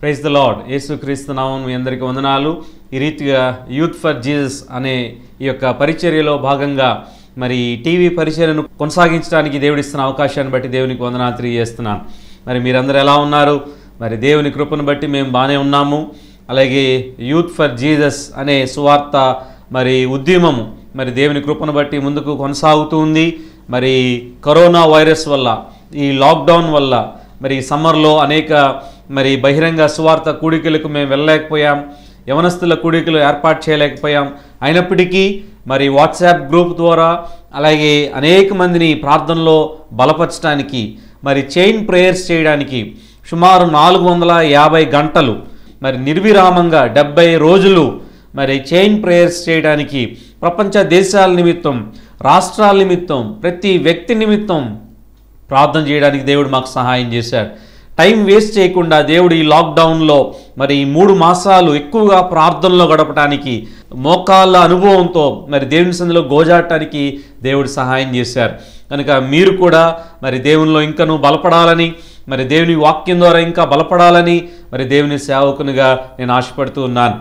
praise the lord యేసుక్రీస్తు నామం మీ అందరికీ వందనాలు ఈ రీతిగా యూత్ ఫర్ జీసస్ అనే ఈ యొక్క పరిచర్యలో భాగంగా మరి టీవీ పరిచర్యను కొనసాగించడానికి దేవుడిస్తున్న అవకాశాన్ని బట్టి దేవునికి వందనాలు తెలియజేస్తున్నాను మరి మీరందరూ ఎలా ఉన్నారు మరి దేవుని కృపను బట్టి మేము బాగానే ఉన్నాము అలాగే యూత్ ఫర్ జీసస్ అనే సువార్త మరి ఉద్యమము మరి దేవుని కృపను బట్టి ముందుకు కొనసాగుతూ ఉంది మరి కరోనా వైరస్ వల్ల ఈ లాక్డౌన్ వల్ల మరి ఈ సమ్మర్లో అనేక మరి బహిరంగ సువార్త కూడికలకు మేము వెళ్ళలేకపోయాం యవనస్తుల కూడికలు ఏర్పాటు చేయలేకపోయాం అయినప్పటికీ మరి వాట్సాప్ గ్రూప్ ద్వారా అలాగే అనేక మందిని ప్రార్థనలో బలపరచడానికి మరి చైన్ ప్రేయర్స్ చేయడానికి సుమారు నాలుగు వందల యాభై గంటలు మరి నిర్విరామంగా డెబ్బై రోజులు మరి చైన్ ప్రేయర్స్ చేయడానికి ప్రపంచ దేశాల నిమిత్తం రాష్ట్రాల నిమిత్తం ప్రతి వ్యక్తి నిమిత్తం ప్రార్థన చేయడానికి దేవుడు మాకు సహాయం చేశాడు టైం వేస్ట్ చేయకుండా దేవుడు ఈ లాక్డౌన్లో మరి ఈ మూడు మాసాలు ఎక్కువగా ప్రార్థనలో గడపడానికి మోకాళ్ళ అనుభవంతో మరి దేవుని సందులో గోజాడటానికి దేవుడు సహాయం చేశారు కనుక మీరు కూడా మరి దేవునిలో ఇంకను బలపడాలని మరి దేవుని వాక్యం ద్వారా ఇంకా బలపడాలని మరి దేవుని సేవకునిగా నేను ఆశపడుతూ ఉన్నాను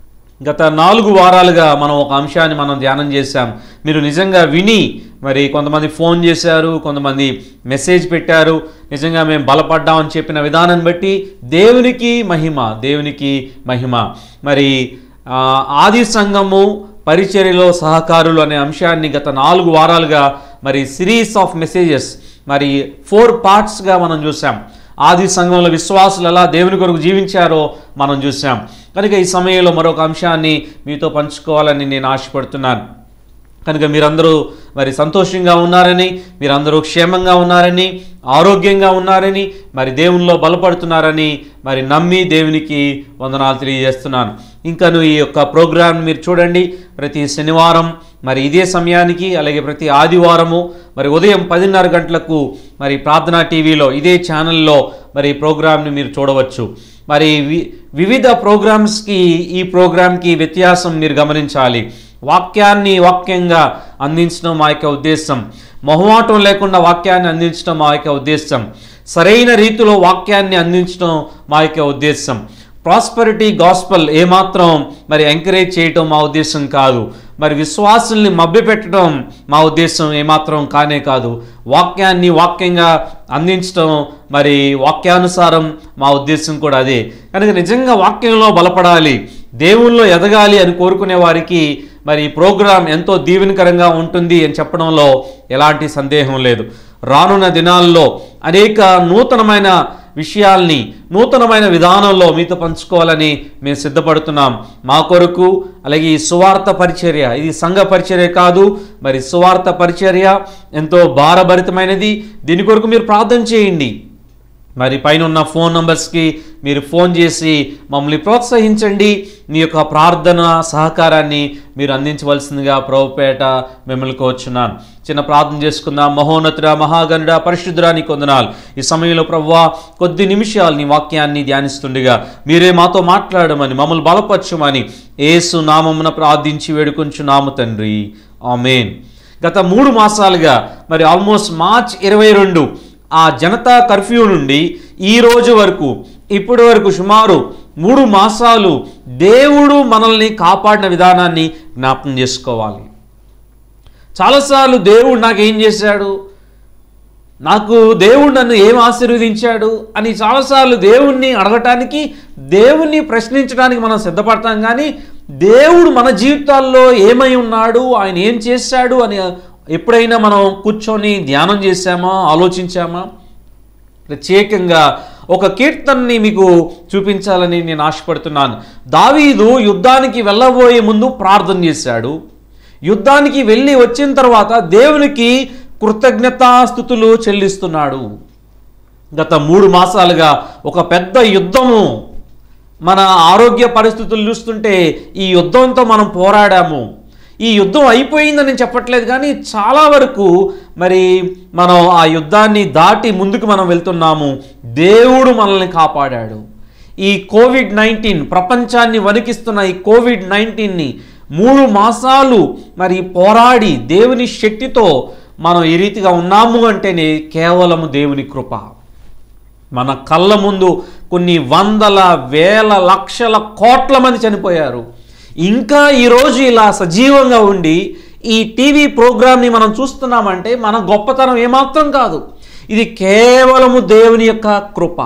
గత నాలుగు వారాలుగా మనం ఒక అంశాన్ని మనం ధ్యానం చేశాం మీరు నిజంగా విని మరి కొంతమంది ఫోన్ చేశారు కొంతమంది మెసేజ్ పెట్టారు నిజంగా మేము బలపడ్డామని చెప్పిన విధానాన్ని బట్టి దేవునికి మహిమ దేవునికి మహిమ మరి ఆ, ఆది సంఘము పరిచర్యలో సహకారులు అనే అంశాన్ని గత నాలుగు వారాలుగా మరి సిరీస్ ఆఫ్ మెసేజెస్ మరి ఫోర్ పార్ట్స్గా మనం చూసాం ఆది సంఘంలో విశ్వాసులు ఎలా దేవుని కొరకు జీవించారో మనం చూసాం కనుక ఈ సమయంలో మరొక అంశాన్ని మీతో పంచుకోవాలని నేను ఆశపడుతున్నాను కనుక మీరందరూ మరి సంతోషంగా ఉన్నారని మీరందరూ క్షేమంగా ఉన్నారని ఆరోగ్యంగా ఉన్నారని మరి దేవునిలో బలపడుతున్నారని మరి నమ్మి దేవునికి వందనాలు తెలియజేస్తున్నాను ఇంకను ఈ యొక్క ప్రోగ్రాం మీరు చూడండి ప్రతి శనివారం మరి ఇదే సమయానికి అలాగే ప్రతి ఆదివారము మరి ఉదయం పదిన్నర గంటలకు మరి ప్రార్థనా టీవీలో ఇదే ఛానల్లో మరి ఈ ప్రోగ్రాంని మీరు చూడవచ్చు మరి వి వివిధ ప్రోగ్రామ్స్కి ఈ ప్రోగ్రాంకి వ్యత్యాసం మీరు గమనించాలి వాక్యాన్ని వాక్యంగా అందించడం మా యొక్క ఉద్దేశం మొహమాటం లేకుండా వాక్యాన్ని అందించడం మా యొక్క ఉద్దేశం సరైన రీతిలో వాక్యాన్ని అందించడం మా యొక్క ఉద్దేశం ప్రాస్పరిటీ గాస్పల్ ఏమాత్రం మరి ఎంకరేజ్ చేయటం మా ఉద్దేశం కాదు మరి విశ్వాసుల్ని మభ్యపెట్టడం మా ఉద్దేశం ఏమాత్రం కానే కాదు వాక్యాన్ని వాక్యంగా అందించడం మరి వాక్యానుసారం మా ఉద్దేశం కూడా అదే కనుక నిజంగా వాక్యంలో బలపడాలి దేవుల్లో ఎదగాలి అని కోరుకునే వారికి మరి ఈ ప్రోగ్రాం ఎంతో దీవెనకరంగా ఉంటుంది అని చెప్పడంలో ఎలాంటి సందేహం లేదు రానున్న దినాల్లో అనేక నూతనమైన విషయాల్ని నూతనమైన విధానంలో మీతో పంచుకోవాలని మేము సిద్ధపడుతున్నాం మా కొరకు అలాగే ఈ సువార్త పరిచర్య ఇది సంఘ పరిచర్య కాదు మరి సువార్త పరిచర్య ఎంతో భారభరితమైనది దీని కొరకు మీరు ప్రార్థన చేయండి మరి పైన ఉన్న ఫోన్ నంబర్స్కి మీరు ఫోన్ చేసి మమ్మల్ని ప్రోత్సహించండి మీ యొక్క ప్రార్థన సహకారాన్ని మీరు అందించవలసిందిగా ప్రభుపేట మిమ్మల్ని కోరుచున్నాను చిన్న ప్రార్థన చేసుకుందాం మహోన్నతుడ మహాగణుడ పరిశుద్ధుడా నీ కొందనాలు ఈ సమయంలో ప్రవ్వా కొద్ది నిమిషాలు నీ వాక్యాన్ని ధ్యానిస్తుండగా మీరే మాతో మాట్లాడమని మమ్మల్ని బలపరచమని ఏసు నామమున ప్రార్థించి వేడుకొంచున్నాము తండ్రి ఆమెన్ గత మూడు మాసాలుగా మరి ఆల్మోస్ట్ మార్చ్ ఇరవై రెండు ఆ జనతా కర్ఫ్యూ నుండి ఈ రోజు వరకు ఇప్పటి వరకు సుమారు మూడు మాసాలు దేవుడు మనల్ని కాపాడిన విధానాన్ని జ్ఞాపకం చేసుకోవాలి చాలాసార్లు దేవుడు నాకు ఏం చేశాడు నాకు దేవుడు నన్ను ఏం ఆశీర్వదించాడు అని చాలాసార్లు దేవుణ్ణి అడగటానికి దేవుణ్ణి ప్రశ్నించడానికి మనం సిద్ధపడతాం కానీ దేవుడు మన జీవితాల్లో ఏమై ఉన్నాడు ఆయన ఏం చేశాడు అని ఎప్పుడైనా మనం కూర్చొని ధ్యానం చేశామా ఆలోచించామా ప్రత్యేకంగా ఒక కీర్తనని మీకు చూపించాలని నేను ఆశపడుతున్నాను దావీదు యుద్ధానికి వెళ్ళబోయే ముందు ప్రార్థన చేశాడు యుద్ధానికి వెళ్ళి వచ్చిన తర్వాత దేవునికి కృతజ్ఞతాస్థుతులు చెల్లిస్తున్నాడు గత మూడు మాసాలుగా ఒక పెద్ద యుద్ధము మన ఆరోగ్య పరిస్థితులు చూస్తుంటే ఈ యుద్ధంతో మనం పోరాడాము ఈ యుద్ధం అయిపోయిందని చెప్పట్లేదు కానీ చాలా వరకు మరి మనం ఆ యుద్ధాన్ని దాటి ముందుకు మనం వెళ్తున్నాము దేవుడు మనల్ని కాపాడాడు ఈ కోవిడ్ నైన్టీన్ ప్రపంచాన్ని వణికిస్తున్న ఈ కోవిడ్ నైన్టీన్ని మూడు మాసాలు మరి పోరాడి దేవుని శక్తితో మనం ఈ రీతిగా ఉన్నాము అంటేనే కేవలము దేవుని కృప మన కళ్ళ ముందు కొన్ని వందల వేల లక్షల కోట్ల మంది చనిపోయారు ఇంకా ఈరోజు ఇలా సజీవంగా ఉండి ఈ టీవీ ప్రోగ్రామ్ని మనం చూస్తున్నామంటే మన గొప్పతనం ఏమాత్రం కాదు ఇది కేవలము దేవుని యొక్క కృప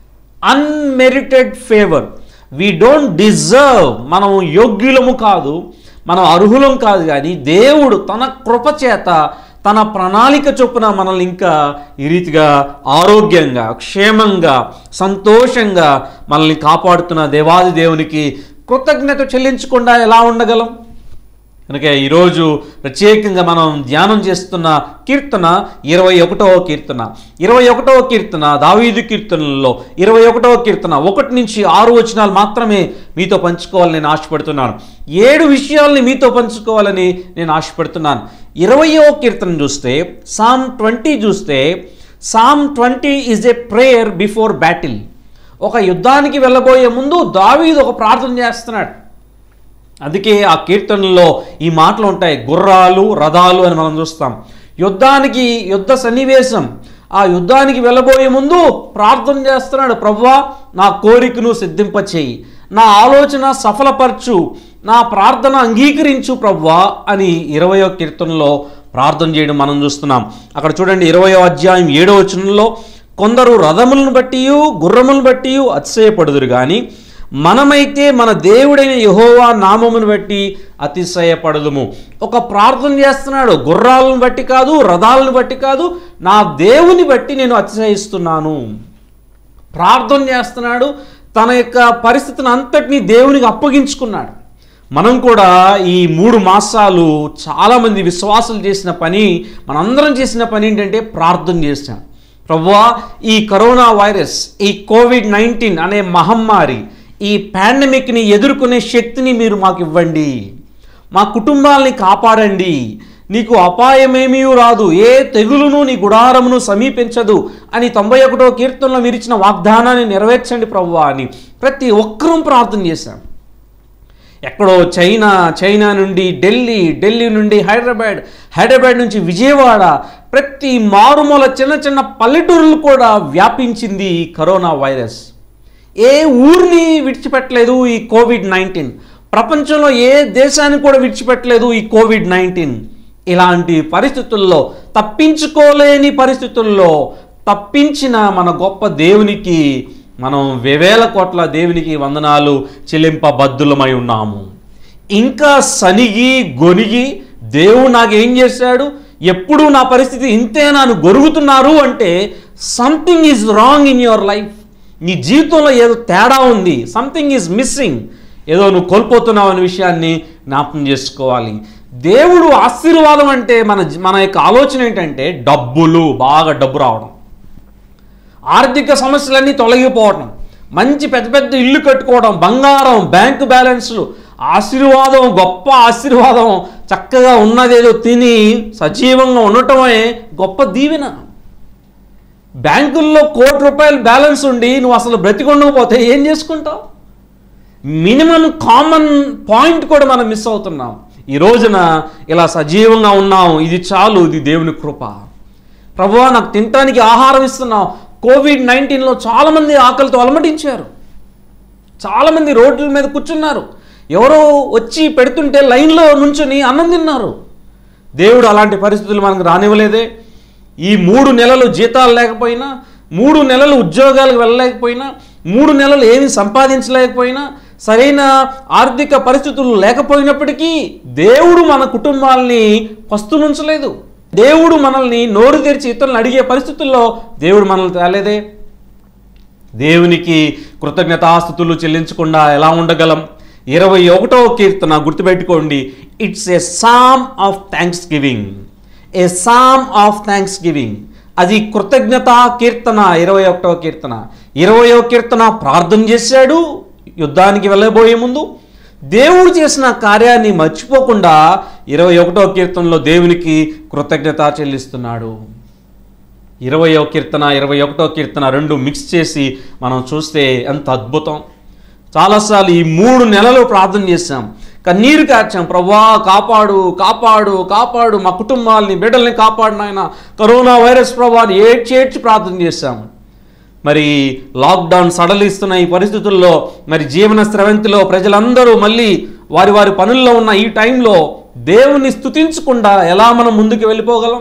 unmerited favour we don't deserve మనం యోగ్యులము కాదు మనం అర్హులం కాదు కానీ దేవుడు తన కృప చేత తన ప్రణాళిక చొప్పున మనల్ని ఇంకా ఈ రీతిగా ఆరోగ్యంగా క్షేమంగా సంతోషంగా మనల్ని కాపాడుతున్న దేవాది దేవునికి కృతజ్ఞత చెల్లించకుండా ఎలా ఉండగలం కనుక ఈరోజు ప్రత్యేకంగా మనం ధ్యానం చేస్తున్న కీర్తన ఇరవై ఒకటవ కీర్తన ఇరవై ఒకటవ కీర్తన దావీదు కీర్తనలో ఇరవై ఒకటవ కీర్తన ఒకటి నుంచి ఆరు వచనాలు మాత్రమే మీతో పంచుకోవాలని నేను ఆశపడుతున్నాను ఏడు విషయాల్ని మీతో పంచుకోవాలని నేను ఆశపడుతున్నాను ఇరవయో కీర్తన చూస్తే సామ్ ట్వంటీ చూస్తే Psalm twenty is a prayer before battle ఒక యుద్ధానికి వెళ్ళబోయే ముందు దావీదు ఒక ప్రార్థన చేస్తున్నాడు అందుకే ఆ కీర్తనలో ఈ మాటలు ఉంటాయి గుర్రాలు రథాలు అని మనం చూస్తాం యుద్ధానికి యుద్ధ సన్నివేశం ఆ యుద్ధానికి వెళ్ళబోయే ముందు ప్రార్థన చేస్తున్నాడు ప్రవ్వా నా కోరికను సిద్ధింపచేయి నా ఆలోచన సఫలపరచు నా ప్రార్థన అంగీకరించు ప్రవ్వా అని ఇరవయో కీర్తనలో ప్రార్థన చేయడం మనం చూస్తున్నాం అక్కడ చూడండి ఇరవయో అధ్యాయం ఏడో వచనంలో కొందరు రథములను బట్టి గుర్రములను బట్టి అతిశయపడుదురు కానీ మనమైతే మన దేవుడైన యహోవా నామమును బట్టి అతిశయపడదుము ఒక ప్రార్థన చేస్తున్నాడు గుర్రాలను బట్టి కాదు రథాలను బట్టి కాదు నా దేవుని బట్టి నేను అతిశయిస్తున్నాను ప్రార్థన చేస్తున్నాడు తన యొక్క పరిస్థితిని అంతటినీ దేవునికి అప్పగించుకున్నాడు మనం కూడా ఈ మూడు మాసాలు చాలామంది విశ్వాసులు చేసిన పని మనందరం చేసిన పని ఏంటంటే ప్రార్థన చేశాం ప్రభువా ఈ కరోనా వైరస్ ఈ కోవిడ్ నైన్టీన్ అనే మహమ్మారి ఈ పాండమిక్ని ఎదుర్కొనే శక్తిని మీరు మాకు ఇవ్వండి మా కుటుంబాల్ని కాపాడండి నీకు అపాయమేమీ రాదు ఏ తెగులును నీ గుడారమును సమీపించదు అని తొంభై ఒకటో కీర్తనలో మీరు ఇచ్చిన వాగ్దానాన్ని నెరవేర్చండి ప్రభువా అని ప్రతి ఒక్కరూ ప్రార్థన చేశాం ఎక్కడో చైనా చైనా నుండి ఢిల్లీ ఢిల్లీ నుండి హైదరాబాద్ హైదరాబాద్ నుంచి విజయవాడ ప్రతి మారుమూల చిన్న చిన్న పల్లెటూరులు కూడా వ్యాపించింది ఈ కరోనా వైరస్ ఏ ఊరిని విడిచిపెట్టలేదు ఈ కోవిడ్ నైన్టీన్ ప్రపంచంలో ఏ దేశాన్ని కూడా విడిచిపెట్టలేదు ఈ కోవిడ్ నైన్టీన్ ఇలాంటి పరిస్థితుల్లో తప్పించుకోలేని పరిస్థితుల్లో తప్పించిన మన గొప్ప దేవునికి మనం వేవేల కోట్ల దేవునికి వందనాలు చెల్లింపబద్దులమై ఉన్నాము ఇంకా సనిగి గొనిగి దేవుడు నాకేం చేశాడు ఎప్పుడు నా పరిస్థితి ఇంతే నన్ను గొరుగుతున్నారు అంటే something is wrong in your life నీ జీవితంలో ఏదో తేడా ఉంది సంథింగ్ ఈజ్ మిస్సింగ్ ఏదో నువ్వు కోల్పోతున్నావు అనే విషయాన్ని జ్ఞాపకం చేసుకోవాలి దేవుడు ఆశీర్వాదం అంటే మన మన యొక్క ఆలోచన ఏంటంటే డబ్బులు బాగా డబ్బు రావడం ఆర్థిక సమస్యలన్నీ తొలగిపోవడం మంచి పెద్ద పెద్ద ఇల్లు కట్టుకోవడం బంగారం బ్యాంకు బ్యాలెన్స్లు ఆశీర్వాదం గొప్ప ఆశీర్వాదం చక్కగా ఉన్నదేదో తిని సజీవంగా ఉండటమే గొప్ప దీవెన బ్యాంకుల్లో కోటి రూపాయలు బ్యాలెన్స్ ఉండి నువ్వు అసలు బ్రతికొండకపోతే ఏం చేసుకుంటావు మినిమం కామన్ పాయింట్ కూడా మనం మిస్ అవుతున్నాం ఈ రోజున ఇలా సజీవంగా ఉన్నాం ఇది చాలు ఇది దేవుని కృప ప్రభువా నాకు తినటానికి ఆహారం ఇస్తున్నావు కోవిడ్ నైన్టీన్లో చాలామంది ఆకలితో అలమటించారు చాలామంది రోడ్ల మీద కూర్చున్నారు ఎవరో వచ్చి పెడుతుంటే లైన్లో నుంచుని అన్నం తిన్నారు దేవుడు అలాంటి పరిస్థితులు మనకు రానివ్వలేదే ఈ మూడు నెలలు జీతాలు లేకపోయినా మూడు నెలలు ఉద్యోగాలకు వెళ్ళలేకపోయినా మూడు నెలలు ఏమి సంపాదించలేకపోయినా సరైన ఆర్థిక పరిస్థితులు లేకపోయినప్పటికీ దేవుడు మన కుటుంబాల్ని పస్తులుంచలేదు దేవుడు మనల్ని నోరు తెరిచి ఇతరులను అడిగే పరిస్థితుల్లో దేవుడు మనల్ని తేలేదే దేవునికి కృతజ్ఞతాస్థుతులు చెల్లించకుండా ఎలా ఉండగలం ఇరవై ఒకటవ కీర్తన గుర్తుపెట్టుకోండి it's a Psalm of thanksgiving a Psalm of thanksgiving అది కృతజ్ఞత కీర్తన ఇరవై ఒకటవ కీర్తన ఇరవయో కీర్తన ప్రార్థన చేశాడు యుద్ధానికి వెళ్ళబోయే ముందు దేవుడు చేసిన కార్యాన్ని మర్చిపోకుండా ఇరవై ఒకటో కీర్తనలో దేవునికి కృతజ్ఞత చెల్లిస్తున్నాడు ఇరవయో కీర్తన ఇరవై ఒకటో కీర్తన రెండు మిక్స్ చేసి మనం చూస్తే ఎంత అద్భుతం చాలాసార్లు ఈ మూడు నెలలు ప్రార్థన చేశాం కన్నీరు కార్చాం ప్రభా కాపాడు కాపాడు కాపాడు మా కుటుంబాల్ని బిడ్డల్ని కాపాడు నాయన కరోనా వైరస్ ప్రభాని ఏడ్చి ఏడ్చి ప్రార్థన చేశాం మరి లాక్డౌన్ సడలిస్తున్న ఈ పరిస్థితుల్లో మరి జీవన స్రవంతిలో ప్రజలందరూ మళ్ళీ వారి వారి పనుల్లో ఉన్న ఈ టైంలో దేవుని స్తుతించకుండా ఎలా మనం ముందుకు వెళ్ళిపోగలం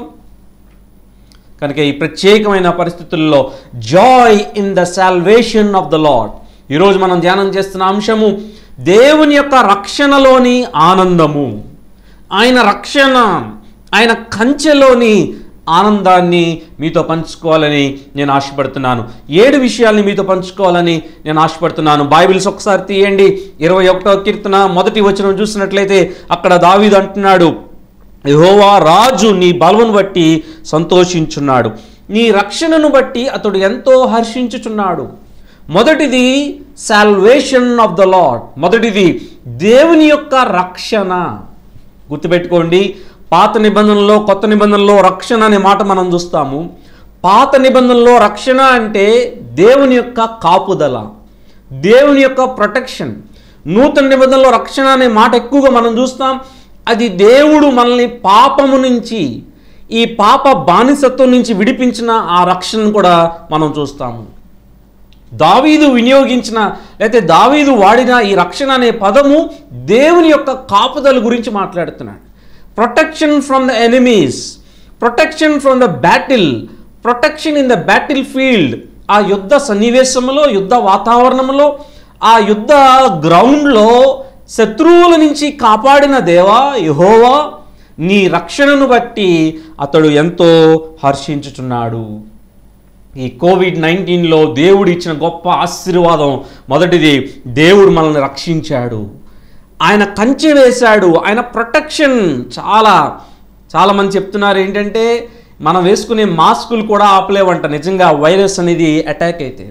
కనుక ఈ ప్రత్యేకమైన పరిస్థితుల్లో joy in the salvation of the Lord ఈరోజు మనం ధ్యానం చేస్తున్న అంశము దేవుని యొక్క రక్షణలోని ఆనందము ఆయన రక్షణ ఆయన కంచెలోని ఆనందాన్ని మీతో పంచుకోవాలని నేను ఆశపడుతున్నాను ఏడు విషయాల్ని మీతో పంచుకోవాలని నేను ఆశపడుతున్నాను బైబిల్స్ ఒకసారి తీయండి ఇరవై ఒకటో కీర్తన మొదటి వచనం చూసినట్లయితే అక్కడ దావీదు అంటున్నాడు యెహోవా రాజు నీ బలమును బట్టి సంతోషించున్నాడు నీ రక్షణను బట్టి అతడు ఎంతో హర్షించుచున్నాడు మొదటిది సాల్వేషన్ ఆఫ్ ద లాడ్ మొదటిది దేవుని యొక్క రక్షణ గుర్తుపెట్టుకోండి పాత నిబంధనలో కొత్త నిబంధనలో రక్షణ అనే మాట మనం చూస్తాము పాత నిబంధనలో రక్షణ అంటే దేవుని యొక్క కాపుదల దేవుని యొక్క ప్రొటెక్షన్ నూతన నిబంధనలో రక్షణ అనే మాట ఎక్కువగా మనం చూస్తాం అది దేవుడు మనల్ని పాపము నుంచి ఈ పాప బానిసత్వం నుంచి విడిపించిన ఆ రక్షణను కూడా మనం చూస్తాము దావీదు వినియోగించిన లేకపోతే దావీదు వాడిన ఈ రక్షణ అనే పదము దేవుని యొక్క కాపుదల గురించి మాట్లాడుతున్నాడు protection from the enemies protection from the battle protection in the battlefield ఆ యుద్ధ సన్నివేశంలో యుద్ధ వాతావరణంలో ఆ యుద్ధ గ్రౌండ్లో శత్రువుల నుంచి కాపాడిన దేవా యహోవా నీ రక్షణను బట్టి అతడు ఎంతో హర్షించుచున్నాడు ఈ కోవిడ్ నైన్టీన్లో దేవుడు ఇచ్చిన గొప్ప ఆశీర్వాదం మొదటిది దేవుడు మనల్ని రక్షించాడు ఆయన కంచె వేశాడు ఆయన ప్రొటెక్షన్ చాలా చాలామంది చెప్తున్నారు ఏంటంటే మనం వేసుకునే మాస్కులు కూడా ఆపలేవంట నిజంగా వైరస్ అనేది అటాక్ అయితే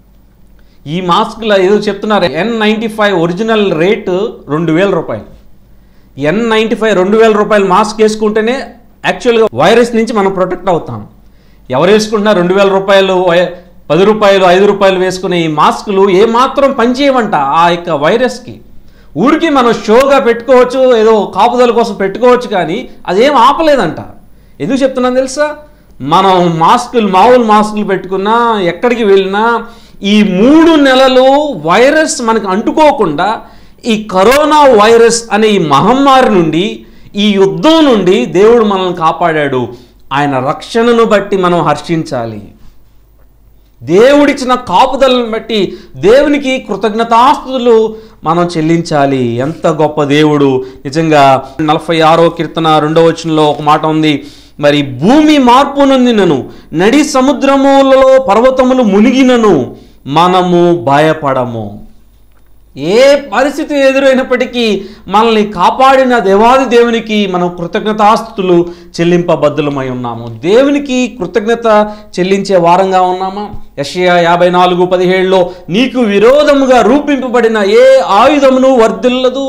ఈ మాస్కుల ఏదో చెప్తున్నారు N ninety five original rate రెండు వేల రూపాయలు ఎన్ నైంటీ ఫైవ్ రెండు వేల రూపాయలు మాస్క్ వేసుకుంటేనే యాక్చువల్గా వైరస్ నుంచి మనం ప్రొటెక్ట్ అవుతాం ఎవరు వేసుకుంటున్నా రెండు వేల రూపాయలు వై- పది రూపాయలు ఐదు రూపాయలు వేసుకునే ఈ మాస్కులు ఏమాత్రం పనిచేయవంట ఆ యొక్క వైరస్కి ఊరికి మనం షోగా పెట్టుకోవచ్చు ఏదో కాపుదల కోసం పెట్టుకోవచ్చు కానీ అదేం ఆపలేదంట ఎందుకు చెప్తున్నాను తెలుసా మనం మాస్కులు మామూలు మాస్కులు పెట్టుకున్నా ఎక్కడికి వెళ్ళినా ఈ మూడు నెలలు వైరస్ మనకు అంటుకోకుండా ఈ కరోనా వైరస్ అనే ఈ మహమ్మారి నుండి ఈ యుద్ధం నుండి దేవుడు మనల్ని కాపాడాడు ఆయన రక్షణను బట్టి మనం హర్షించాలి దేవుడిచ్చిన కాపుదలను బట్టి దేవునికి కృతజ్ఞతాస్తుతులు మనం చెల్లించాలి ఎంత గొప్ప దేవుడు నిజంగా నలభై ఆరో కీర్తన రెండవ వచనంలో ఒక మాట ఉంది మరి భూమి మార్పు నొందినను నడి సముద్రములలో పర్వతములు మునిగినను మనము భయపడము ఏ పరిస్థితి ఎదురైనప్పటికీ మనల్ని కాపాడిన దేవాది దేవునికి మనం కృతజ్ఞతాస్తుతులు చెల్లింపబద్దులమై ఉన్నాము దేవునికి కృతజ్ఞత చెల్లించే వారంగా ఉన్నామా యషయా యాభై నాలుగు పదిహేడులో నీకు విరోధముగా రూపింపబడిన ఏ ఆయుధమును వర్ధిల్లదు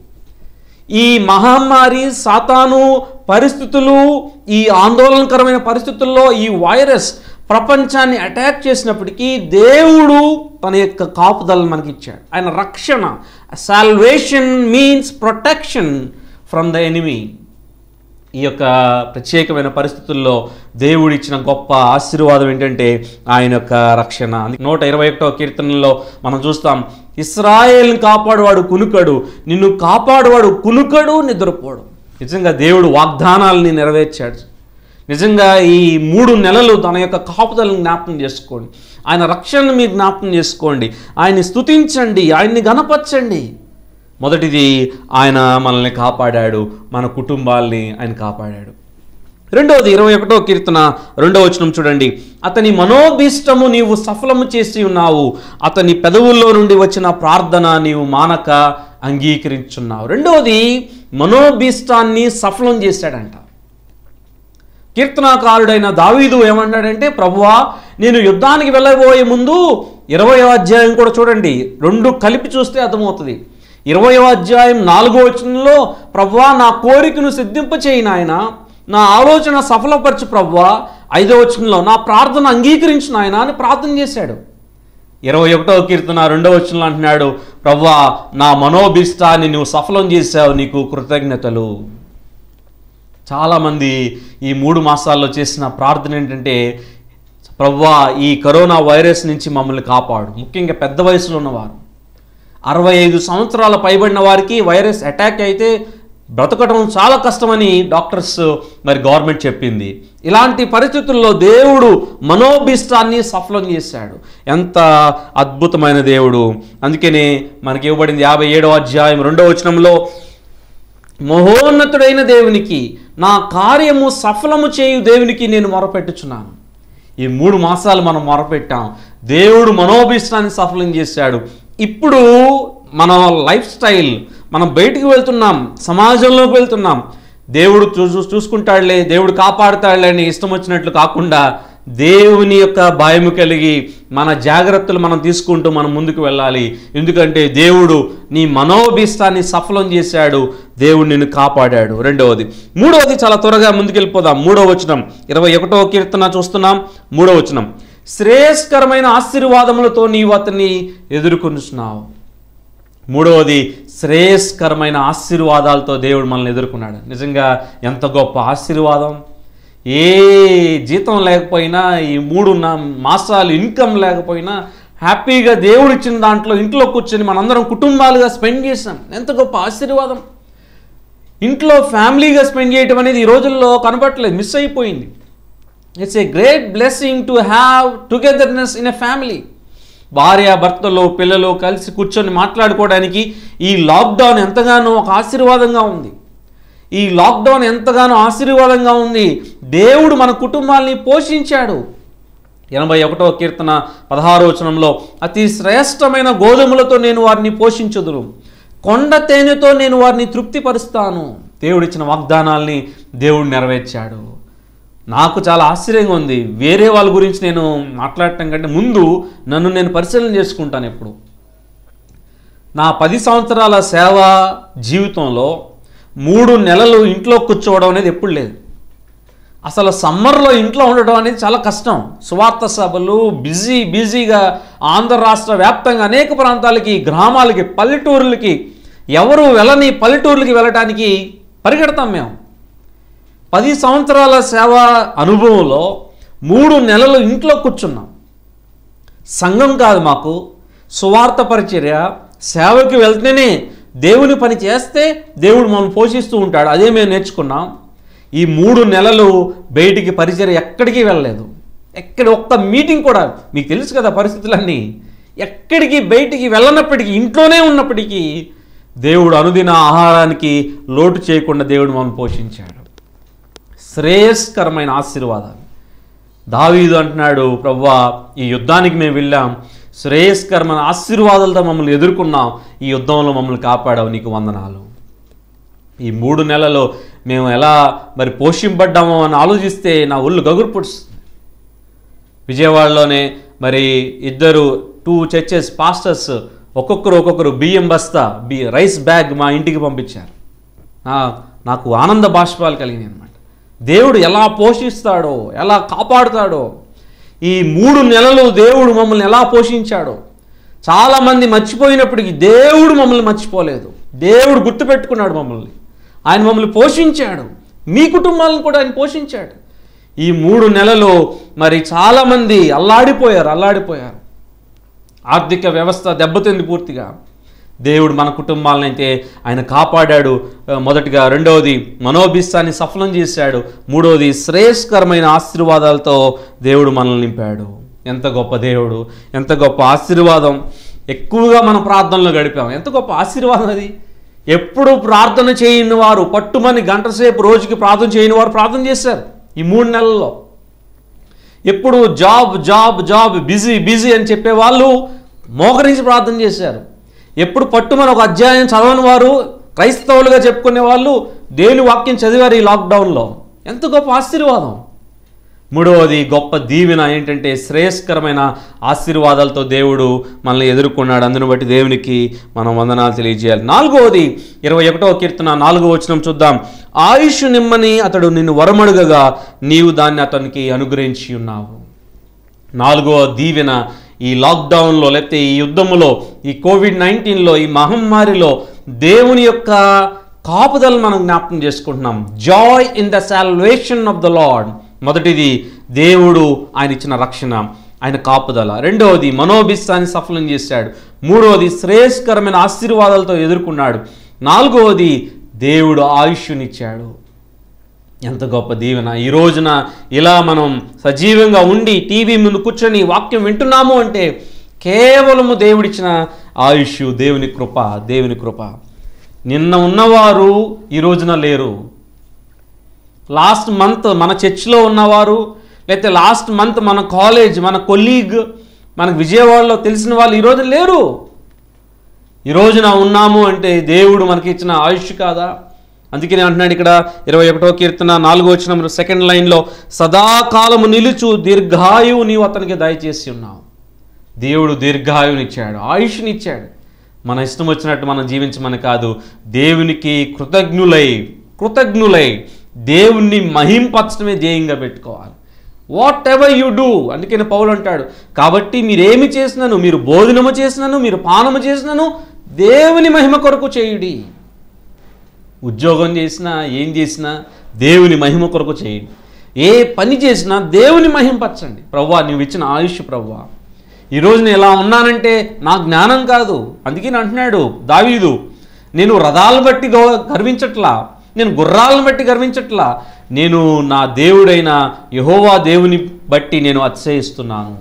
ఈ మహమ్మారి సాతాను పరిస్థితులు ఈ ఆందోళనకరమైన పరిస్థితుల్లో ఈ వైరస్ ప్రపంచాన్ని అటాక్ చేసినప్పటికీ దేవుడు తన యొక్క కాపుదలను మనకి ఇచ్చాడు ఆయన రక్షణ salvation means protection from the enemy ఈ యొక్క ప్రత్యేకమైన పరిస్థితుల్లో దేవుడు ఇచ్చిన గొప్ప ఆశీర్వాదం ఏంటంటే ఆయన యొక్క రక్షణ నూట ఇరవై ఒకటో కీర్తనలో మనం చూస్తాం ఇస్రాయేల్ని కాపాడువాడు కునుకడు నిన్ను కాపాడువాడు కునుకడు నిద్రపోడు నిజంగా దేవుడు వాగ్దానాలని నెరవేర్చాడు నిజంగా ఈ మూడు నెలలు తన యొక్క కాపుదలను జ్ఞాపకం చేసుకోండి ఆయన రక్షణను మీరు జ్ఞాపకం చేసుకోండి ఆయన్ని స్తుతించండి ఆయన్ని గణపరచండి మొదటిది ఆయన మనల్ని కాపాడాడు మన కుటుంబాల్ని ఆయన కాపాడాడు రెండవది ఇరవై ఒకటో కీర్తన రెండవ వచనం చూడండి అతని మనోభీష్టము నీవు సఫలము చేసి ఉన్నావు అతని పెదవుల్లో నుండి వచ్చిన ప్రార్థన నీవు మానక అంగీకరించున్నావు రెండవది మనోభీష్టాన్ని సఫలం చేశాడంట కీర్తనాకారుడైన దావీదు ఏమన్నాడంటే ప్రభువా నేను యుద్ధానికి వెళ్ళబోయే ముందు ఇరవయో అధ్యాయం కూడా చూడండి రెండు కలిపి చూస్తే అర్థమవుతుంది ఇరవయో అధ్యాయం నాలుగో వచనంలో ప్రభువా నా కోరికను సిద్ధింపచేయి నాయన నా ఆలోచన సఫలపరచు ప్రభువా ఐదో వచనంలో నా ప్రార్థన అంగీకరించు నాయన అని ప్రార్థన చేశాడు ఇరవై ఒకటో కీర్తన రెండో వచనంలో అంటున్నాడు ప్రభువా నా మనోభిష్టాన్ని నువ్వు సఫలం చేశావు నీకు కృతజ్ఞతలు చాలామంది ఈ మూడు మాసాల్లో చేసిన ప్రార్థన ఏంటంటే ప్రవ్వా ఈ కరోనా వైరస్ నుంచి మమ్మల్ని కాపాడు ముఖ్యంగా పెద్ద వయసులో ఉన్నవారు అరవై ఐదు సంవత్సరాల పైబడిన వారికి వైరస్ అటాక్ అయితే బ్రతకడం చాలా కష్టమని డాక్టర్స్ మరి గవర్నమెంట్ చెప్పింది ఇలాంటి పరిస్థితుల్లో దేవుడు మనోభిష్టాన్ని సఫలం చేశాడు ఎంత అద్భుతమైన దేవుడు అందుకనే మనకి ఇవ్వబడింది యాభై ఏడవ అధ్యాయం రెండవ వచనంలో మహోన్నతుడైన దేవునికి నా కార్యము సఫలము చేయు దేవునికి నేను మొరపెట్టుచున్నాను ఈ మూడు మాసాలు మనం మొరపెట్టాం దేవుడు మనోభిష్టాన్ని సఫలం చేశాడు ఇప్పుడు మన లైఫ్ స్టైల్ మనం బయటికి వెళ్తున్నాం సమాజంలోకి వెళ్తున్నాం దేవుడు చూ చూసుకుంటాడులే దేవుడు కాపాడుతాడులే అని ఇష్టం వచ్చినట్లు కాకుండా దేవుని యొక్క భయము కలిగి మన జాగ్రత్తలు మనం తీసుకుంటూ మనం ముందుకు వెళ్ళాలి ఎందుకంటే దేవుడు నీ మనోభీష్టాన్ని సఫలం చేశాడు దేవుడు నిన్ను కాపాడాడు రెండవది మూడవది చాలా త్వరగా ముందుకెళ్ళిపోదాం మూడవ వచనం ఇరవై ఒకటో కీర్తన చూస్తున్నాం మూడవ వచనం శ్రేయస్కరమైన ఆశీర్వాదములతో నీవు అతన్ని ఎదుర్కొనిస్తున్నావు మూడవది శ్రేయస్కరమైన ఆశీర్వాదాలతో దేవుడు మనల్ని ఎదుర్కొన్నాడు నిజంగా ఎంత గొప్ప ఆశీర్వాదం ఏ జీతం లేకపోయినా ఈ మూడు నా- మాసాలు ఇన్కమ్ లేకపోయినా హ్యాపీగా దేవుడు ఇచ్చిన దాంట్లో ఇంట్లో కూర్చొని మనందరం కుటుంబాలుగా స్పెండ్ చేసాం ఎంత గొప్ప ఆశీర్వాదం ఇంట్లో ఫ్యామిలీగా స్పెండ్ చేయటం అనేది ఈ రోజుల్లో కనపట్లేదు మిస్ అయిపోయింది it's a great blessing to have togetherness in a family భార్య భర్తలు పిల్లలు కలిసి కూర్చొని మాట్లాడుకోవడానికి ఈ లాక్డౌన్ ఎంతగానో ఒక ఆశీర్వాదంగా ఉంది ఈ లాక్డౌన్ ఎంతగానో ఆశీర్వాదంగా ఉంది దేవుడు మన కుటుంబాల్ని పోషించాడు ఎనభై ఒకటో కీర్తన పదహారో వచనంలో అతి శ్రేష్టమైన గోధుమలతో నేను వారిని పోషించుదును కొండ తేనెతో నేను వారిని తృప్తిపరుస్తాను దేవుడిచ్చిన వాగ్దానాల్ని దేవుడు నెరవేర్చాడు నాకు చాలా ఆశ్చర్యంగా ఉంది వేరే వాళ్ళ గురించి నేను మాట్లాడటం కంటే ముందు నన్ను నేను పరిశీలన చేసుకుంటాను ఎప్పుడు నా పది సంవత్సరాల సేవా జీవితంలో మూడు నెలలు ఇంట్లో కూర్చోవడం అనేది ఎప్పుడు లేదు అసలు సమ్మర్లో ఇంట్లో ఉండడం అనేది చాలా కష్టం సువార్త సభలు బిజీ బిజీగా ఆంధ్ర రాష్ట్ర వ్యాప్తంగా అనేక ప్రాంతాలకి గ్రామాలకి పల్లెటూర్లకి ఎవరు వెళ్ళని పల్లెటూర్లకి వెళ్ళటానికి పరిగెడతాం మేము పది సంవత్సరాల సేవ అనుభవంలో మూడు నెలలు ఇంట్లో కూర్చున్నాం సంఘం కాదు మాకు సువార్త పరిచర్య సేవకి వెళ్తేనే దేవుని పని చేస్తే దేవుడు మమ్మల్ని పోషిస్తూ ఉంటాడు అదే మేము నేర్చుకున్నాం ఈ మూడు నెలలు బయటికి పరిచర్య ఎక్కడికి వెళ్ళలేదు ఎక్కడ ఒక్క మీటింగ్ కూడా మీకు తెలుసు కదా పరిస్థితులన్నీ ఎక్కడికి బయటికి వెళ్ళనప్పటికీ ఇంట్లోనే ఉన్నప్పటికీ దేవుడు అనుదిన ఆహారానికి లోటు చేయకుండా దేవుడు మమ్మల్ని పోషించాడు శ్రేయస్కరమైన ఆశీర్వాదాలు దావీదు అంటున్నాడు ప్రవ్వా ఈ యుద్ధానికి మేము వెళ్ళాం శ్రేయస్కరమైన ఆశీర్వాదాలతో మమ్మల్ని ఎదుర్కొన్నాం ఈ యుద్ధంలో మమ్మల్ని కాపాడావు నీకు వందనాలు ఈ మూడు నెలల్లో మేము ఎలా మరి పోషింపడ్డామో అని ఆలోచిస్తే నా ఒళ్ళు గగురు పుడుస్తుంది విజయవాడలోనే మరి ఇద్దరు టూ చర్చెస్ పాస్టర్స్ ఒక్కొక్కరు ఒక్కొక్కరు బియ్యం బస్తా బి రైస్ బ్యాగ్ మా ఇంటికి పంపించారు నా- నాకు ఆనంద బాష్పాలు కలిగినాయి అనమాట దేవుడు ఎలా పోషిస్తాడో ఎలా కాపాడుతాడో ఈ మూడు నెలలు దేవుడు మమ్మల్ని ఎలా పోషించాడో చాలామంది మర్చిపోయినప్పటికీ దేవుడు మమ్మల్ని మర్చిపోలేదు దేవుడు గుర్తుపెట్టుకున్నాడు మమ్మల్ని ఆయన మమ్మల్ని పోషించాడు మీ కుటుంబాలను కూడా ఆయన పోషించాడు ఈ మూడు నెలలు మరి చాలామంది అల్లాడిపోయారు అల్లాడిపోయారు ఆర్థిక వ్యవస్థ దెబ్బతింది పూర్తిగా దేవుడు మన కుటుంబాలను అయితే ఆయన కాపాడాడు ఆ, మొదటిగా రెండవది మనోభిస్తాన్ని సఫలం చేశాడు మూడవది శ్రేయస్కరమైన ఆశీర్వాదాలతో దేవుడు మనల్ని నింపాడు ఎంత గొప్ప దేవుడు ఎంత గొప్ప ఆశీర్వాదం ఎక్కువగా మనం ప్రార్థనలో గడిపాం ఎంత గొప్ప ఆశీర్వాదం అది ఎప్పుడు ప్రార్థన చేయని వారు పట్టుమని గంట సేపు రోజుకి ప్రార్థన చేయని వారు ప్రార్థన చేశారు ఈ మూడు నెలల్లో ఎప్పుడు job job job busy busy అని చెప్పే వాళ్ళు మోకరించి ప్రార్థన చేశారు ఎప్పుడు పట్టుమని ఒక అధ్యాయం చదవని వారు క్రైస్తవులుగా చెప్పుకునే వాళ్ళు దేవుని వాక్యం చదివారు ఈ లాక్డౌన్లో ఎంత గొప్ప ఆశీర్వాదం మూడవది గొప్ప దీవెన ఏంటంటే శ్రేయస్కరమైన ఆశీర్వాదాలతో దేవుడు మనల్ని ఎదుర్కొన్నాడు అందును బట్టి దేవునికి మనం వందనాలు తెలియజేయాలి నాలుగవది ఇరవై ఒకటవ కీర్తన నాలుగవ వచనం చూద్దాం ఆయుష్ నిమ్మని అతడు నిన్ను వరమడుగగా నీవు దాన్ని అతనికి అనుగ్రహించి ఉన్నావు నాలుగో దీవెన ఈ లాక్డౌన్లో లేకపోతే ఈ యుద్ధములో ఈ కోవిడ్ నైన్టీన్లో ఈ మహమ్మారిలో దేవుని యొక్క కాపుదలను మనం జ్ఞాపకం చేసుకుంటున్నాం joy in the salvation of the Lord మొదటిది దేవుడు ఆయన ఇచ్చిన రక్షణ ఆయన కాపుదల రెండవది మనోభిస్తాన్ని సఫలం చేశాడు మూడవది శ్రేయస్కరమైన ఆశీర్వాదాలతో ఎదుర్కొన్నాడు నాలుగవది దేవుడు ఆయుష్యునిచ్చాడు ఎంత గొప్ప దీవెన ఈ రోజున ఇలా మనం సజీవంగా ఉండి టీవీ ముందు కూర్చొని వాక్యం వింటున్నాము అంటే కేవలము దేవుడిచ్చిన ఆయుష్ దేవుని కృప దేవుని కృప నిన్న ఉన్నవారు ఈ రోజున లేరు లాస్ట్ మంత్ మన చర్చ్లో ఉన్నవారు లేకపోతే లాస్ట్ మంత్ మన కాలేజ్ మన కొలీగ్ మనకు విజయవాడలో తెలిసిన వాళ్ళు ఈరోజు లేరు ఈ రోజున ఉన్నాము అంటే దేవుడు మనకి ఇచ్చిన ఆయుష్ కాదా అందుకనే అంటున్నాడు ఇక్కడ ఇరవై ఒకటో కీర్తన నాలుగో వచ్చిన సెకండ్ లైన్లో సదాకాలము నిలుచు దీర్ఘాయువు నీవు అతనికి దయచేసి ఉన్నావు దేవుడు దీర్ఘాయునిచ్చాడు ఆయుష్నిచ్చాడు మన ఇష్టం వచ్చినట్టు మనం జీవించమని కాదు దేవునికి కృతజ్ఞులై కృతజ్ఞులై దేవుణ్ణి మహింపరచడమే ధ్యేయంగా పెట్టుకోవాలి వాట్ ఎవర్ యు డూ అందుకని పౌలు అంటాడు కాబట్టి మీరేమి చేసినాను మీరు భోజనము చేసినాను మీరు పానము చేసినాను దేవుని మహిమ కొరకు చేయుడి ఉద్యోగం చేసినా ఏం చేసినా దేవుని మహిమ కొరకు చేయండి ఏ పని చేసినా దేవుని మహింపరచండి ప్రవ్వా నువ్వు ఇచ్చిన ఆయుష్ ప్రవ్వా ఈరోజు నేను ఎలా ఉన్నానంటే నా జ్ఞానం కాదు అందుకే నేను అంటున్నాడు దావీదు నేను రథాలను బట్టి గౌ- గర్వించట్లా నేను గుర్రాలను బట్టి గర్వించట్లా నేను నా దేవుడైన యహోవా దేవుని బట్టి నేను అతిశయిస్తున్నాను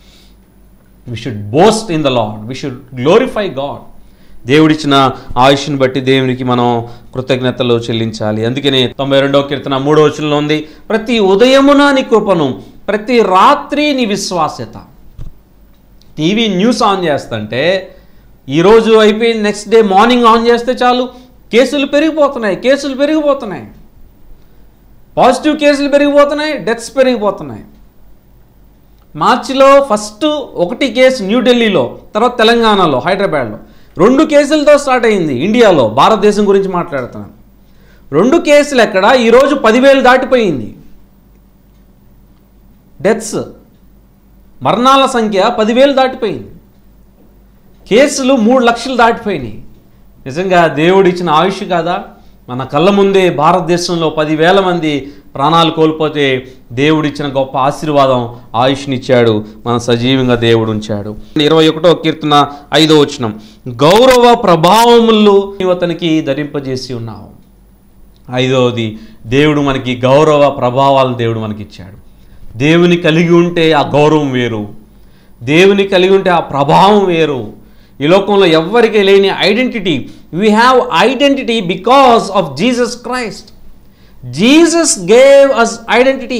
we should boast in the Lord we should glorify God దేవుడిచ్చిన ఆయుష్ని బట్టి దేవునికి మనం కృతజ్ఞతలు చెల్లించాలి అందుకనే తొంభై రెండవ కీర్తన మూడో వచనంలో ఉంది ప్రతి ఉదయమున నీ కృపను ప్రతి రాత్రి నీ విశ్వాస్యత టీవీ న్యూస్ ఆన్ చేస్తుంటే ఈరోజు అయిపోయి నెక్స్ట్ డే మార్నింగ్ ఆన్ చేస్తే చాలు కేసులు పెరిగిపోతున్నాయి కేసులు పెరిగిపోతున్నాయి పాజిటివ్ కేసులు పెరిగిపోతున్నాయి డెత్స్ పెరిగిపోతున్నాయి మార్చిలో ఫస్ట్ ఒకటి కేసు న్యూఢిల్లీలో తర్వాత తెలంగాణలో హైదరాబాద్లో రెండు కేసులతో స్టార్ట్ అయింది ఇండియాలో భారతదేశం గురించి మాట్లాడుతున్నాను రెండు కేసులు ఎక్కడ ఈరోజు పదివేలు దాటిపోయింది డెత్స్ మరణాల సంఖ్య పదివేలు దాటిపోయింది కేసులు మూడు లక్షలు దాటిపోయినాయి నిజంగా దేవుడు ఇచ్చిన ఆయుష్ కాదా మన కళ్ళ ముందే భారతదేశంలో పదివేల మంది ప్రాణాలు కోల్పోతే దేవుడిచ్చిన గొప్ప ఆశీర్వాదం ఆయుష్నిచ్చాడు మన సజీవంగా దేవుడు ఉంచాడు ఇరవై ఒకటో కీర్తన ఐదో వచనం గౌరవ ప్రభావములు నీవు అతనికి ధరింపజేసి ఉన్నావు ఐదవది దేవుడు మనకి గౌరవ ప్రభావాలను దేవుడు మనకి ఇచ్చాడు దేవుని కలిగి ఉంటే ఆ గౌరవం వేరు దేవుని కలిగి ఉంటే ఆ ప్రభావం వేరు ఈ లోకంలో ఎవ్వరికి లేని identity we have identity because of Jesus Christ Jesus gave us identity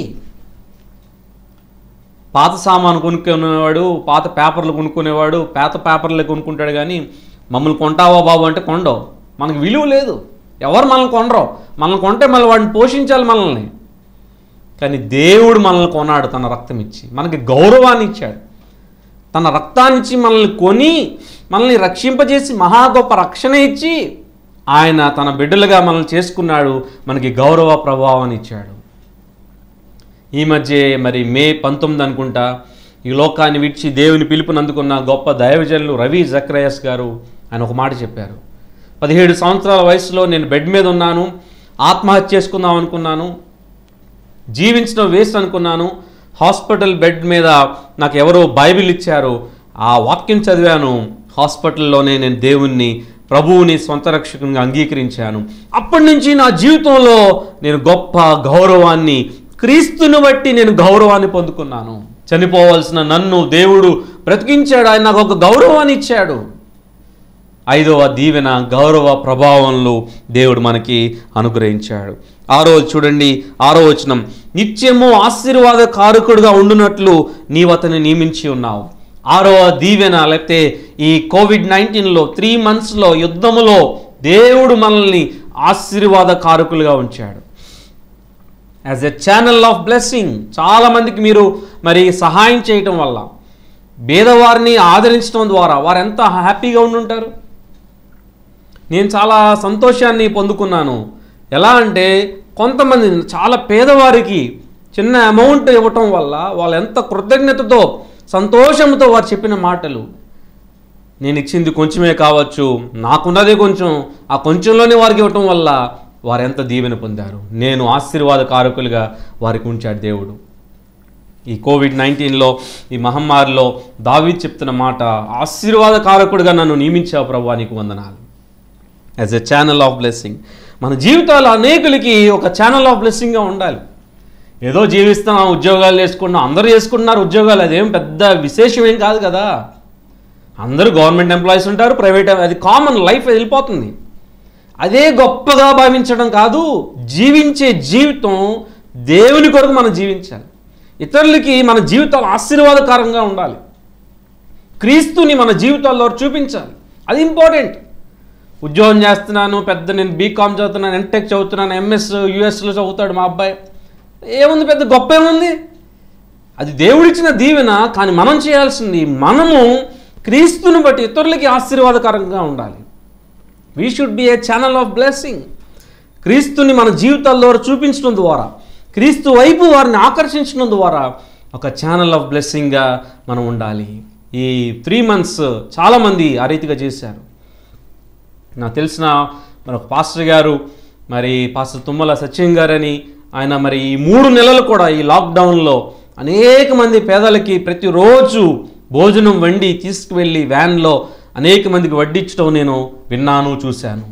పాత సామాను కొనుక్కునేవాడు పాత పేపర్లు కొనుక్కునేవాడు పాత పేపర్లు కొనుక్కుంటాడు కానీ మమ్మల్ని కొంటావా బాబు అంటే కొండవు మనకు విలువ లేదు ఎవరు మనల్ని కొనరు మనల్ని కొంటే మళ్ళీ వాడిని పోషించాలి మనల్ని కానీ దేవుడు మనల్ని కొన్నాడు తన రక్తం ఇచ్చి మనకి గౌరవాన్ని ఇచ్చాడు తన రక్తాన్ని ఇచ్చి మనల్ని కొని మనల్ని రక్షింపజేసి మహా గొప్ప రక్షణ ఇచ్చి ఆయన తన బిడ్డలుగా మనల్ని చేసుకున్నాడు మనకి గౌరవ ప్రభావాన్ని ఇచ్చాడు ఈ మధ్య మరి మే పంతొమ్మిది అనుకుంటా ఈ లోకాన్ని విడిచి దేవుని పిలుపుని అందుకున్న గొప్ప దైవజనులు రవి జక్రయస్ గారు ఆయన ఒక మాట చెప్పారు పదిహేడు సంవత్సరాల వయసులో నేను బెడ్ మీద ఉన్నాను ఆత్మహత్య చేసుకుందాం అనుకున్నాను జీవించడం వేస్ట్ అనుకున్నాను హాస్పిటల్ బెడ్ మీద నాకు ఎవరో బైబిల్ ఇచ్చారు ఆ వాక్యం చదివాను హాస్పిటల్లోనే నేను దేవుణ్ణి ప్రభువుని సొంత రక్షకునిగా అంగీకరించాను అప్పటి నుంచి నా జీవితంలో నేను గొప్ప గౌరవాన్ని క్రీస్తుని బట్టి నేను గౌరవాన్ని పొందుకున్నాను చనిపోవలసిన నన్ను దేవుడు బ్రతికించాడు ఆయన నాకు ఒక గౌరవాన్ని ఇచ్చాడు ఐదవ దీవెన గౌరవ ప్రభావంలో దేవుడు మనకి అనుగ్రహించాడు ఆరో చూడండి ఆరో వచనం నిత్యము ఆశీర్వాద కారకుడుగా ఉండునట్లు నీవు అతన్ని నియమించి ఉన్నావు ఆరవ దీవెన లేకపోతే ఈ కోవిడ్ నైన్టీన్లో త్రీ మంత్స్లో యుద్ధములో దేవుడు మనల్ని ఆశీర్వాద కారకులుగా ఉంచాడు as a channel of blessing చాలామందికి మీరు మరి సహాయం చేయటం వల్ల పేదవారిని ఆదరించడం ద్వారా వారు ఎంత హ్యాపీగా ఉండుంటారు నేను చాలా సంతోషాన్ని పొందుకున్నాను ఎలా అంటే కొంతమంది చాలా పేదవారికి చిన్న అమౌంట్ ఇవ్వటం వల్ల వాళ్ళు ఎంత కృతజ్ఞతతో సంతోషంతో వారు చెప్పిన మాటలు నేను ఇచ్చింది కొంచెమే కావచ్చు నాకున్నదే కొంచెం ఆ కొంచెంలోనే వారికి ఇవ్వటం వల్ల వారు ఎంత దీవెన పొందారు నేను ఆశీర్వాద కారకులుగా వారికి ఉంచాడు దేవుడు ఈ కోవిడ్ నైన్టీన్లో ఈ మహమ్మారిలో దావీ చెప్తున్న మాట ఆశీర్వాద కారకుడిగా నన్ను నియమించావు ప్రభు నీకు వందనాలు as a channel of blessing మన జీవితాలు అనేకులకి ఒక ఛానల్ ఆఫ్ బ్లెస్సింగ్గా ఉండాలి ఏదో జీవిస్తున్నాం ఉద్యోగాలు చేసుకుంటున్నాం అందరూ చేసుకుంటున్నారు ఉద్యోగాలు అదేం పెద్ద విశేషం ఏం కాదు కదా అందరూ గవర్నమెంట్ ఎంప్లాయీస్ ఉంటారు ప్రైవేట్ అది కామన్ లైఫ్ వెళ్ళిపోతుంది అదే గొప్పగా భావించడం కాదు జీవించే జీవితం దేవుని కొరకు మనం జీవించాలి ఇతరులకి మన జీవితాలు ఆశీర్వాదకరంగా ఉండాలి క్రీస్తుని మన జీవితాల్లో చూపించాలి అది ఇంపార్టెంట్ ఉద్యోగం చేస్తున్నాను పెద్ద నేను బీకామ్ చదువుతున్నాను ఎంటెక్ చదువుతున్నాను ఎంఎస్ యుఎస్లో చదువుతాడు మా అబ్బాయి ఏముంది పెద్ద గొప్ప ఏముంది అది దేవుడిచ్చిన దీవెన కానీ మనం చేయాల్సింది మనము క్రీస్తుని బట్టి ఇతరులకి ఆశీర్వాదకరంగా ఉండాలి we should be a channel of blessing క్రీస్తుని మన జీవితాల్లో చూపించడం ద్వారా క్రీస్తు వైపు వారిని ఆకర్షించడం ద్వారా ఒక ఛానల్ ఆఫ్ బ్లెస్సింగ్గా మనం ఉండాలి ఈ త్రీ మంత్స్ చాలామంది ఆ రీతిగా చేశారు నాకు తెలిసిన మన ఒక పాస్టర్ గారు మరి పాస్టర్ తుమ్మల సత్యం గారని ఆయన మరి ఈ మూడు నెలలు కూడా ఈ లాక్డౌన్లో అనేక మంది పేదలకి ప్రతిరోజు భోజనం వండి తీసుకువెళ్ళి వ్యాన్లో అనేక మందికి వడ్డించడం నేను విన్నాను చూశాను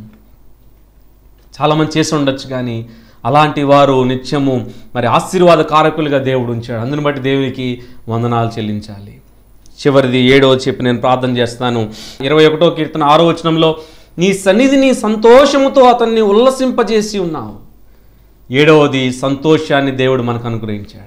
చాలామంది చేసి ఉండొచ్చు కానీ అలాంటి వారు నిత్యము మరి ఆశీర్వాద కారకులుగా దేవుడు ఉంచాడు అందుని బట్టి దేవునికి వందనాలు చెల్లించాలి చివరిది ఏడో చెప్పి నేను ప్రార్థన చేస్తాను ఇరవై ఒకటో కీర్తన ఆరో వచనంలో నీ సన్నిధిని సంతోషముతో అతన్ని ఉల్లసింపజేసి ఉన్నావు ఏడవది సంతోషాన్ని దేవుడు మనకు అనుగ్రహించాడు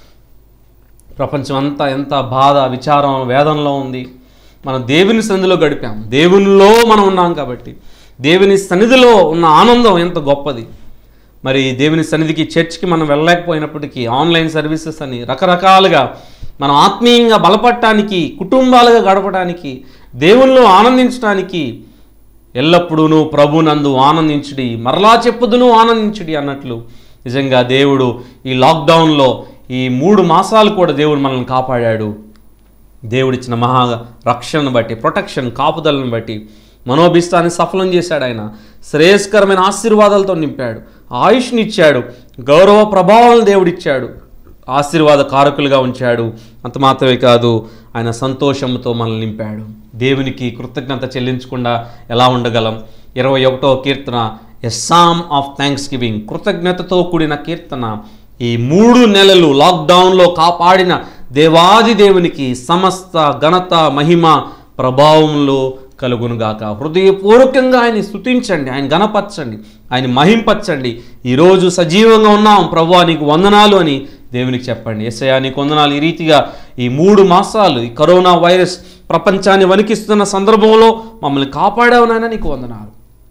ప్రపంచం అంతా ఎంత బాధ విచారం వేదనలో ఉంది మనం దేవుని సన్నిధిలో గడిపాం దేవునిలో మనం ఉన్నాం కాబట్టి దేవుని సన్నిధిలో ఉన్న ఆనందం ఎంత గొప్పది మరి దేవుని సన్నిధికి చర్చ్కి మనం వెళ్ళలేకపోయినప్పటికీ ఆన్లైన్ సర్వీసెస్ అని రకరకాలుగా మనం ఆత్మీయంగా బలపడటానికి కుటుంబాలుగా గడపడానికి దేవునిలో ఆనందించడానికి ఎల్లప్పుడూ ప్రభునందు ఆనందించుడి మరలా చెప్పుదును ఆనందించుడి అన్నట్లు నిజంగా దేవుడు ఈ లాక్డౌన్లో ఈ మూడు మాసాలు కూడా దేవుడు మనల్ని కాపాడాడు దేవుడిచ్చిన మహా రక్షణను బట్టి ప్రొటెక్షన్ కాపుదలను బట్టి మనోభిష్టాన్ని సఫలం చేశాడు ఆయన శ్రేయస్కరమైన ఆశీర్వాదాలతో నింపాడు ఆయుష్ని ఇచ్చాడు గౌరవ ప్రభావాలను దేవుడిచ్చాడు ఆశీర్వాద కారకులుగా ఉంచాడు అంత మాత్రమే కాదు ఆయన సంతోషంతో మనల్ని నింపాడు దేవునికి కృతజ్ఞత చెల్లించకుండా ఎలా ఉండగలం ఇరవై ఒకటో కీర్తన a psalm of thanksgiving కృతజ్ఞతతో కూడిన కీర్తన ఈ మూడు నెలలు లాక్డౌన్లో కాపాడిన దేవాది దేవునికి సమస్త ఘనత మహిమ ప్రభావంలో కలుగునుగాక హృదయపూర్వకంగా ఆయన్ని స్తుతించండి ఆయన గణపరచండి ఆయన మహింపరచండి ఈరోజు సజీవంగా ఉన్నాం ప్రభా నీకు వందనాలు అని దేవునికి చెప్పండి ఎస్ఐయా నీకు వందనాలు ఈ రీతిగా ఈ మూడు మాసాలు ఈ కరోనా వైరస్ ప్రపంచాన్ని వణికిస్తున్న సందర్భంలో మమ్మల్ని కాపాడావు నాయన నీకు వందనాలు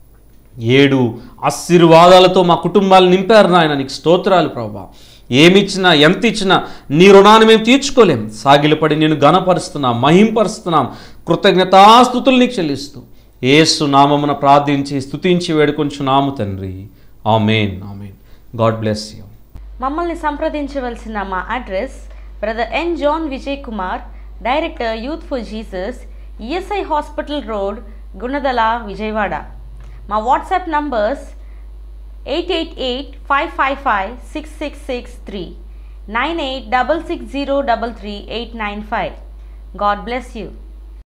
ఏడు ఆశీర్వాదాలతో మా కుటుంబాలు నింపారు నాయన నీకు స్తోత్రాలు ప్రభా ఏమిచ్చినా ఎంత ఇచ్చినా నీ రుణాన్ని మేము తీర్చుకోలేం సాగిలపడి నేను ఘనపరుస్తున్నాం మహింపరుస్తున్నాం కృతజ్ఞతాస్థుతులు నీకు చెల్లిస్తూ ఏసు నామమున ప్రార్థించి స్తుతించి వేడుకొంచున్నాము తండ్రి amen amen God bless you మమ్మల్ని సంప్రదించవలసిన మా address brother N John Vijay Kumar director youth for Jesus ESI hospital road Gunadala Vijayawada మా WhatsApp numbers eight eight eight five five five six six six three nine eight double six zero double three eight nine five God bless you